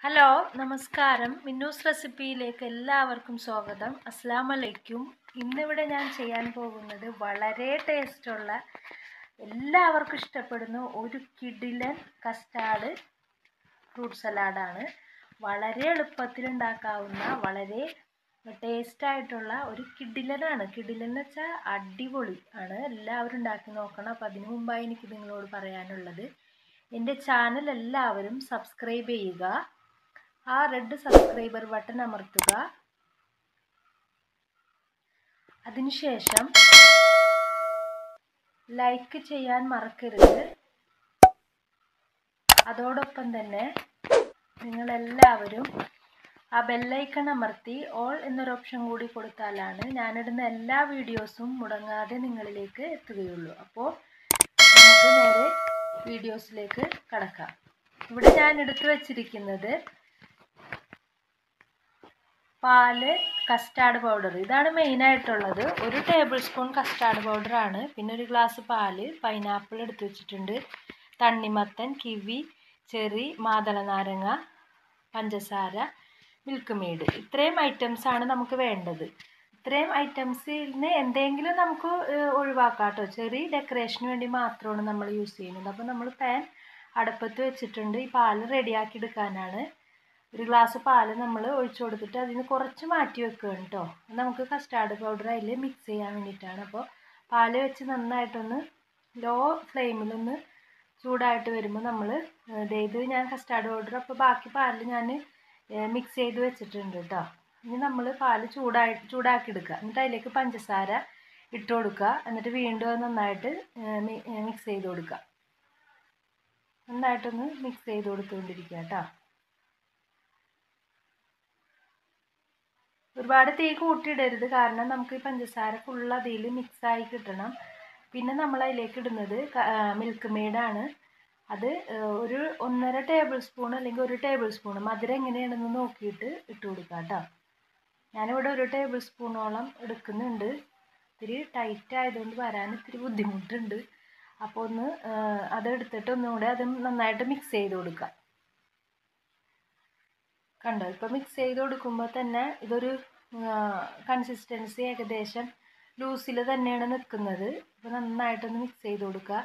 hello നമസ്കാരം മിന്നൂസ് റെസിപ്പിയിലേക്ക് എല്ലാവർക്കും സ്വാഗതം അസ്സാം വലൈക്കും ഇന്നിവിടെ ഞാൻ ചെയ്യാൻ പോകുന്നത് വളരെ ടേസ്റ്റുള്ള എല്ലാവർക്കും ഇഷ്ടപ്പെടുന്ന ഒരു കിടിലൻ കസ്റ്റാർഡ് ഫ്രൂട്ട് സലാഡാണ് വളരെ എളുപ്പത്തിൽ ഉണ്ടാക്കാവുന്ന വളരെ ടേസ്റ്റ് ആയിട്ടുള്ള ഒരു കിടിലനാണ് കിടിലൻ എന്ന് വെച്ചാൽ അടിപൊളി ആണ് എല്ലാവരും ഉണ്ടാക്കി നോക്കണം അപ്പോൾ അതിനു മുമ്പായി എനിക്ക് നിങ്ങളോട് പറയാനുള്ളത് എൻ്റെ ചാനൽ എല്ലാവരും സബ്സ്ക്രൈബ് ചെയ്യുക ആ റെഡ് സബ്സ്ക്രൈബർ ബട്ടൺ അമർത്തുക അതിനുശേഷം ലൈക്ക് ചെയ്യാൻ മറക്കരുത് അതോടൊപ്പം തന്നെ നിങ്ങളെല്ലാവരും ആ ബെല്ലൈക്കൺ അമർത്തി ഓൾ എന്നൊരു ഓപ്ഷൻ കൂടി കൊടുത്താലാണ് ഞാനിടുന്ന എല്ലാ വീഡിയോസും മുടങ്ങാതെ നിങ്ങളിലേക്ക് എത്തുകയുള്ളൂ അപ്പോൾ നമുക്ക് നേരെ വീഡിയോസിലേക്ക് കടക്കാം ഇവിടെ ഞാൻ എടുത്തു വച്ചിരിക്കുന്നത് പാല് കസ്റ്റാർഡ് പൗഡർ ഇതാണ് മെയിനായിട്ടുള്ളത് ഒരു ടേബിൾ സ്പൂൺ കസ്റ്റാർഡ് പൗഡറാണ് പിന്നെ ഒരു ഗ്ലാസ് പാല് പൈനാപ്പിൾ എടുത്തു വെച്ചിട്ടുണ്ട് തണ്ണിമത്തൻ കിവി ചെറി മാതള നാരങ്ങ പഞ്ചസാര മിൽക്ക് മെയ്ഡ് ഇത്രയും ഐറ്റംസാണ് നമുക്ക് വേണ്ടത് ഇത്രയും ഐറ്റംസിൽ നിന്ന് എന്തെങ്കിലും നമുക്ക് ഒഴിവാക്കാം കേട്ടോ ചെറിയ ഡെക്കറേഷന് വേണ്ടി മാത്രമാണ് നമ്മൾ യൂസ് ചെയ്യുന്നത് അപ്പോൾ നമ്മൾ പാൻ അടുപ്പത്ത് വെച്ചിട്ടുണ്ട് ഈ പാല് റെഡിയാക്കി എടുക്കാനാണ് ഒരു ഗ്ലാസ് പാല് നമ്മൾ ഒഴിച്ചു കൊടുത്തിട്ട് അതിന് കുറച്ച് മാറ്റി വെക്കുകയാണ് കേട്ടോ നമുക്ക് കസ്റ്റാർഡ് പൗഡർ അതിൽ മിക്സ് ചെയ്യാൻ വേണ്ടിയിട്ടാണ് അപ്പോൾ പാല് വെച്ച് നന്നായിട്ടൊന്ന് ലോ ഫ്ലെയിമിലൊന്ന് ചൂടായിട്ട് വരുമ്പോൾ നമ്മൾ ഇത് ഞാൻ കസ്റ്റാർഡ് പൗഡർ അപ്പോൾ ബാക്കി പാലിൽ ഞാൻ മിക്സ് ചെയ്ത് വെച്ചിട്ടുണ്ട് കേട്ടോ ഇനി നമ്മൾ പാല് ചൂടായി ചൂടാക്കി എടുക്കുക എന്നിട്ട് അതിലേക്ക് പഞ്ചസാര ഇട്ട് കൊടുക്കുക എന്നിട്ട് വീണ്ടും അത് നന്നായിട്ട് മിക്സ് ചെയ്ത് കൊടുക്കുക നന്നായിട്ടൊന്ന് മിക്സ് ചെയ്ത് കൊടുത്തുകൊണ്ടിരിക്കുക കേട്ടോ ഒരുപാട് തീ കൂട്ടിയിടരുത് കാരണം നമുക്ക് ഈ പഞ്ചസാര ഫുൾ അതിൽ മിക്സായി കിട്ടണം പിന്നെ നമ്മൾ അതിലേക്ക് ഇടുന്നത് മിൽക്ക് മെയ്ഡാണ് അത് ഒരു ഒന്നര ടേബിൾ സ്പൂൺ അല്ലെങ്കിൽ ഒരു ടേബിൾ സ്പൂൺ മധുരം എങ്ങനെയാണെന്ന് നോക്കിയിട്ട് ഇട്ട് കൊടുക്കാം കേട്ടോ ഞാനിവിടെ ഒരു ടേബിൾ സ്പൂണോളം എടുക്കുന്നുണ്ട് ഇത്തിരി ടൈറ്റ് ആയതുകൊണ്ട് വരാൻ ഇത്തിരി ബുദ്ധിമുട്ടുണ്ട് അപ്പോൾ ഒന്ന് അത് എടുത്തിട്ട് ഒന്നുകൂടെ അത് നന്നായിട്ട് മിക്സ് ചെയ്ത് കൊടുക്കാം കണ്ടോ ഇപ്പോൾ മിക്സ് ചെയ്ത് കൊടുക്കുമ്പോൾ തന്നെ ഇതൊരു കൺസിസ്റ്റൻസി ഏകദേശം ലൂസിൽ തന്നെയാണ് നിൽക്കുന്നത് ഇപ്പോൾ നന്നായിട്ടൊന്ന് മിക്സ് ചെയ്ത് കൊടുക്കുക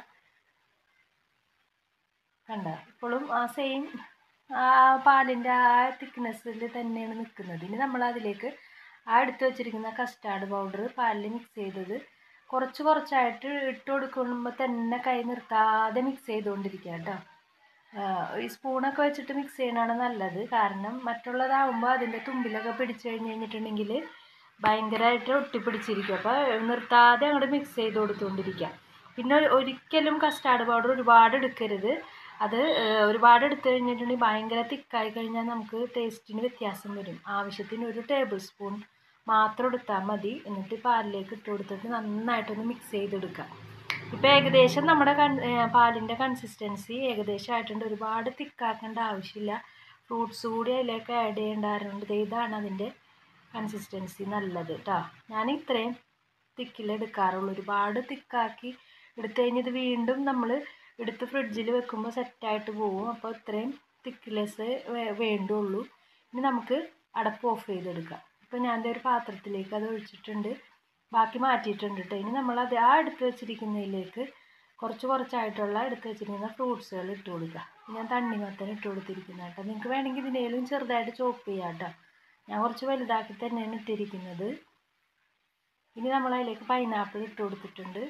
കണ്ട ഇപ്പോഴും ആ സെയിം ആ പാലിൻ്റെ ആ തിക്നെസ്സിൽ തന്നെയാണ് നിൽക്കുന്നത് ഇനി നമ്മൾ അതിലേക്ക് ആ എടുത്ത് വെച്ചിരിക്കുന്ന കസ്റ്റാർഡ് പൗഡർ പാലിൽ മിക്സ് ചെയ്തത് കുറച്ച് കുറച്ചായിട്ട് ഇട്ട് കൊടുക്കുമ്പോൾ തന്നെ കൈ നിർത്താതെ മിക്സ് ചെയ്തുകൊണ്ടിരിക്കുക കേട്ടോ ഈ സ്പൂണൊക്കെ വെച്ചിട്ട് മിക്സ് ചെയ്യണതാണ് നല്ലത് കാരണം മറ്റുള്ളതാകുമ്പോൾ അതിൻ്റെ തുമ്പിലൊക്കെ പിടിച്ചു കഴിഞ്ഞ് കഴിഞ്ഞിട്ടുണ്ടെങ്കിൽ ഭയങ്കരമായിട്ട് ഒട്ടിപ്പിടിച്ചിരിക്കും അപ്പോൾ നിർത്താതെ അങ്ങോട്ട് മിക്സ് ചെയ്ത് കൊടുത്തുകൊണ്ടിരിക്കുക പിന്നെ ഒരിക്കലും കസ്റ്റാർഡ് പൗഡർ ഒരുപാട് എടുക്കരുത് അത് ഒരുപാട് എടുത്തു കഴിഞ്ഞിട്ടുണ്ടെങ്കിൽ ഭയങ്കര തിക്കായി കഴിഞ്ഞാൽ നമുക്ക് ടേസ്റ്റിന് വ്യത്യാസം വരും ആവശ്യത്തിന് ഒരു ടേബിൾ സ്പൂൺ മാത്രം എടുത്താൽ മതി എന്നിട്ട് പാലിലേക്ക് ഇട്ട് കൊടുത്തിട്ട് നന്നായിട്ടൊന്ന് മിക്സ് ചെയ്തെടുക്കുക ഇപ്പോൾ ഏകദേശം നമ്മുടെ കൺ പാലിൻ്റെ കൺസിസ്റ്റൻസി ഏകദേശം ആയിട്ടുണ്ട് ഒരുപാട് തിക്കാക്കേണ്ട ആവശ്യമില്ല ഫ്രൂട്ട്സ് കൂടി അതിലേക്ക് ആഡ് ചെയ്യേണ്ടാറുണ്ട് ഇതാണ് അതിൻ്റെ കൺസിസ്റ്റൻസി നല്ലത് കേട്ടോ ഞാൻ ഇത്രയും തിക്കിലെടുക്കാറുള്ളൂ ഒരുപാട് തിക്കാക്കി എടുത്തു കഴിഞ്ഞത് വീണ്ടും നമ്മൾ എടുത്ത് ഫ്രിഡ്ജിൽ വെക്കുമ്പോൾ സെറ്റായിട്ട് പോകും അപ്പോൾ ഇത്രയും തിക്നെസ് വേണ്ടുള്ളൂ ഇനി നമുക്ക് അടപ്പ് ഓഫ് ചെയ്തെടുക്കാം ഇപ്പോൾ ഞാൻ ഒരു പാത്രത്തിലേക്ക് അത് ഒഴിച്ചിട്ടുണ്ട് ബാക്കി മാറ്റിയിട്ടുണ്ട് കേട്ടോ ഇനി നമ്മളത് ആ എടുത്ത് വെച്ചിരിക്കുന്നതിലേക്ക് കുറച്ച് കുറച്ചായിട്ടുള്ള എടുത്ത് വെച്ചിരിക്കുന്ന ഫ്രൂട്ട്സുകൾ ഇട്ട് കൊടുക്കുക ഞാൻ തണ്ണിമത്തൻ ഇട്ട് കൊടുത്തിരിക്കുന്നത് കേട്ടോ നിങ്ങൾക്ക് വേണമെങ്കിൽ ഇതിനേലും ചെറുതായിട്ട് ചോപ്പ് ചെയ്യാം കേട്ടോ ഞാൻ കുറച്ച് വലുതാക്കി തന്നെയാണ് ഇട്ടിരിക്കുന്നത് ഇനി നമ്മൾ അതിലേക്ക് പൈനാപ്പിൾ ഇട്ട് കൊടുത്തിട്ടുണ്ട്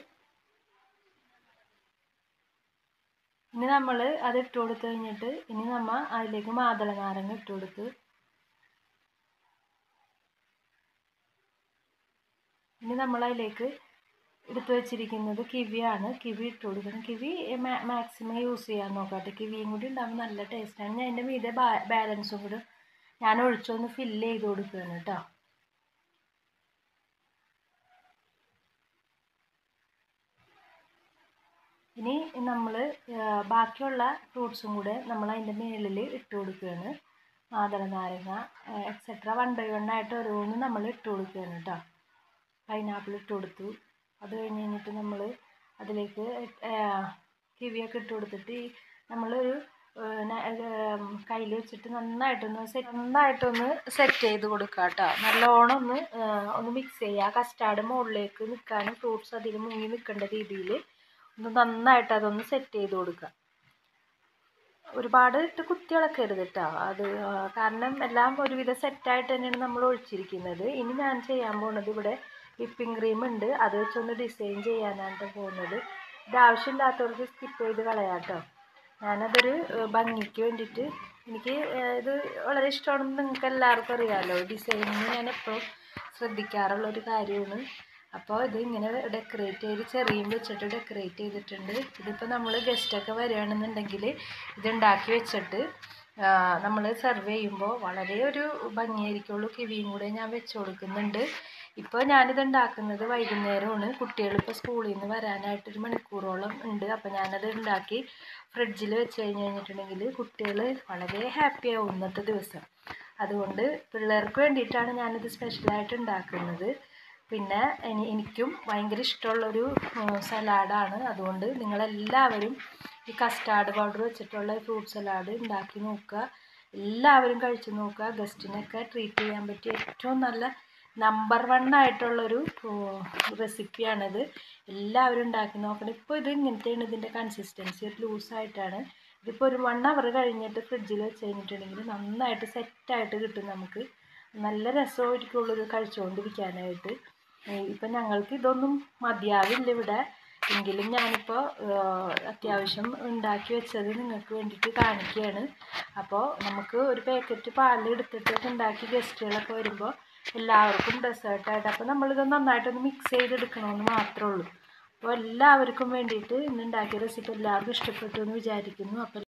ഇനി നമ്മൾ അത് ഇട്ട് കൊടുത്തു കഴിഞ്ഞിട്ട് ഇനി നമ്മൾ അതിലേക്ക് മാതള നാരങ്ങ ഇട്ട് കൊടുത്ത് ഇനി നമ്മൾ അതിലേക്ക് എടുത്തു വെച്ചിരിക്കുന്നത് കിവിയാണ് കിവി ഇട്ട് കൊടുക്കണം കിവി മാക്സിമം യൂസ് ചെയ്യാൻ നോക്കാട്ടെ കിവിയും കൂടി ഉണ്ടാകുമ്പോൾ നല്ല ടേസ്റ്റാണ് ഞാൻ അതിൻ്റെ മീതെ ബാലൻസും കൂടി ഞാൻ ഒഴിച്ചൊന്ന് ഫില്ല് ചെയ്ത് കൊടുക്കുകയാണ് കേട്ടോ ഇനി നമ്മൾ ബാക്കിയുള്ള ഫ്രൂട്ട്സും കൂടെ നമ്മൾ അതിൻ്റെ മുകളിൽ ഇട്ട് കൊടുക്കുകയാണ് മാതള നാരങ്ങ എക്സെട്ര വൺ ബൈ വൺ ആയിട്ട് ഓരോന്നും നമ്മൾ ഇട്ട് കൊടുക്കുകയാണ് കേട്ടോ പൈനാപ്പിൾ ഇട്ട് കൊടുത്തു അത് കഴിഞ്ഞ് കഴിഞ്ഞിട്ട് നമ്മൾ അതിലേക്ക് കിവിയൊക്കെ ഇട്ട് കൊടുത്തിട്ട് നമ്മളൊരു കയ്യിൽ വെച്ചിട്ട് നന്നായിട്ടൊന്ന് സെറ്റ് നന്നായിട്ടൊന്ന് സെറ്റ് ചെയ്ത് കൊടുക്കുക കേട്ടോ നല്ലോണം ഒന്ന് ആ, ഒന്ന് മിക്സ് ചെയ്യുക കസ്റ്റാർഡ് മുകളിലേക്ക് നിൽക്കാനും ഫ്രൂട്ട്സ് അതിൽ മുങ്ങി നിൽക്കേണ്ട രീതിയിൽ ഒന്ന് നന്നായിട്ട് അതൊന്ന് സെറ്റ് ചെയ്ത് കൊടുക്കുക ഒരുപാട് ഇട്ട് കുത്തി ഇളക്കരുത് കേട്ടോ അത് ആ, കാരണം എല്ലാം ഒരുവിധം സെറ്റായിട്ട് തന്നെയാണ് നമ്മൾ ഒഴിച്ചിരിക്കുന്നത് ഇനി ഞാൻ ചെയ്യാൻ പോകുന്നത് ഇവിടെ വിപ്പിംഗ് ക്രീം ഉണ്ട് അത് വെച്ചൊന്ന് ഡിസൈൻ ചെയ്യാനാണ് പോകുന്നത് ഇത് ആവശ്യമില്ലാത്തവർക്ക് സ്കിപ്പ് ചെയ്ത് കളയാം കേട്ടോ ഞാനതൊരു ഏഹ്, ഭംഗിക്ക് വേണ്ടിയിട്ട് എനിക്ക് ഏഹ്, ഇത് വളരെ ഇഷ്ടമാണെന്ന് നിങ്ങൾക്ക് എല്ലാവർക്കും അറിയാമല്ലോ ഡിസൈനിങ് ഞാൻ എപ്പോഴും ശ്രദ്ധിക്കാറുള്ള ഒരു കാര്യമാണ് അപ്പോൾ ഇത് ഇങ്ങനെ ഡെക്കറേറ്റ് ചെയ്ത് ചെറിയും വെച്ചിട്ട് ഡെക്കറേറ്റ് ചെയ്തിട്ടുണ്ട് ഇതിപ്പോൾ നമ്മൾ ഗസ്റ്റൊക്കെ വരികയാണെന്നുണ്ടെങ്കിൽ ഇതുണ്ടാക്കി വെച്ചിട്ട് നമ്മൾ സെർവ് ചെയ്യുമ്പോൾ വളരെ ഒരു ഭംഗിയായിരിക്കുള്ളൂ കിവിയും കൂടെ ഞാൻ വെച്ച് കൊടുക്കുന്നുണ്ട് ഇപ്പോൾ ഞാനിത് ഉണ്ടാക്കുന്നത് വൈകുന്നേരമാണ് കുട്ടികളിപ്പോൾ സ്കൂളിൽ നിന്ന് വരാനായിട്ടൊരു മണിക്കൂറോളം ഉണ്ട് അപ്പോൾ ഞാനത് ഉണ്ടാക്കി ഫ്രിഡ്ജിൽ വെച്ച് കഴിഞ്ഞ് കഴിഞ്ഞിട്ടുണ്ടെങ്കിൽ കുട്ടികൾ വളരെ ഹാപ്പി ആവും ഇന്നത്തെ ദിവസം അതുകൊണ്ട് പിള്ളേർക്ക് വേണ്ടിയിട്ടാണ് ഞാനിത് സ്പെഷ്യലായിട്ട് ഉണ്ടാക്കുന്നത് പിന്നെ എനി എനിക്കും ഭയങ്കര ഇഷ്ടമുള്ളൊരു സലാഡാണ് അതുകൊണ്ട് നിങ്ങളെല്ലാവരും ഈ കസ്റ്റാർഡ് പൗഡർ വെച്ചിട്ടുള്ള ഫ്രൂട്ട് സലാഡ് ഉണ്ടാക്കി നോക്കുക എല്ലാവരും കഴിച്ച് നോക്കുക ഗസ്റ്റിനൊക്കെ ട്രീറ്റ് ചെയ്യാൻ പറ്റിയ ഏറ്റവും നല്ല നമ്പർ വൺ ആയിട്ടുള്ളൊരു റെസിപ്പിയാണിത് എല്ലാവരും ഉണ്ടാക്കി നോക്കണം ഇപ്പോൾ ഇത് ഇങ്ങനത്തെയാണ് ഇതിൻ്റെ കൺസിസ്റ്റൻസി ഒരു ലൂസായിട്ടാണ് ഇതിപ്പോൾ ഒരു വൺ അവർ കഴിഞ്ഞിട്ട് ഫ്രിഡ്ജിൽ വെച്ച് കഴിഞ്ഞിട്ടുണ്ടെങ്കിൽ നന്നായിട്ട് സെറ്റായിട്ട് കിട്ടും നമുക്ക് നല്ല രസമായിരിക്കുള്ളൂ ഇത് കഴിച്ചുകൊണ്ടിരിക്കാനായിട്ട് ഇപ്പം ഞങ്ങൾക്ക് ഇതൊന്നും മതിയാവില്ല ഇവിടെ എങ്കിലും ഞാനിപ്പോൾ അത്യാവശ്യം ഉണ്ടാക്കി വെച്ചത് നിങ്ങൾക്ക് വേണ്ടിയിട്ട് കാണിക്കുകയാണ് അപ്പോൾ നമുക്ക് ഒരു പാക്കറ്റ് പാൽ എടുത്തിട്ട് ഉണ്ടാക്കി ഗസ്റ്റുകളൊക്കെ വരുമ്പോൾ എല്ലാവർക്കും ഡെസേർട്ടായിട്ട് അപ്പോൾ നമ്മളിത് നന്നായിട്ടൊന്ന് മിക്സ് ചെയ്തെടുക്കണമെന്ന് മാത്രമേ ഉള്ളൂ അപ്പോൾ എല്ലാവർക്കും വേണ്ടിയിട്ട് ഇന്ന് ഉണ്ടാക്കിയ റെസിപ്പി എല്ലാവർക്കും ഇഷ്ടപ്പെട്ടു എന്ന് വിചാരിക്കുന്നു അപ്പോൾ